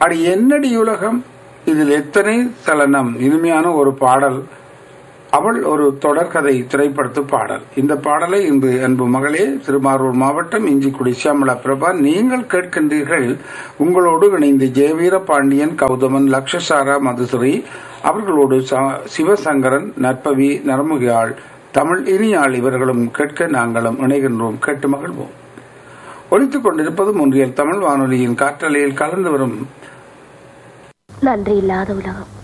அடி என்னடி உலகம் இதில் எத்தனை சலனம் இனிமையான ஒரு பாடல் அவள் ஒரு தொடர்கதை திரைப்படத்து பாடல் இந்த பாடலை இன்று அன்பு மகளே திருமாரூர் மாவட்டம் இஞ்சிக்குடி சியாமலா பிரபா நீங்கள் கேட்கின்றீர்கள் உங்களோடு இணைந்து ஜெயவீர பாண்டியன் கௌதமன் லக்ஷசாரா மதுசுரி அவர்களோடு ச- சிவசங்கரன் நற்பவி நரமுகியாள் தமிழ் இனியாள் இவர்களும் கேட்க நாங்களும் இணைகின்றோம் கேட்டு மகிழ்வோம் ஒலித்துக் கொண்டிருப்பது ஒன்றியல் தமிழ் வானொலியின் காற்றலையில் கலந்து வரும் நன்றி இல்லாத உலகம்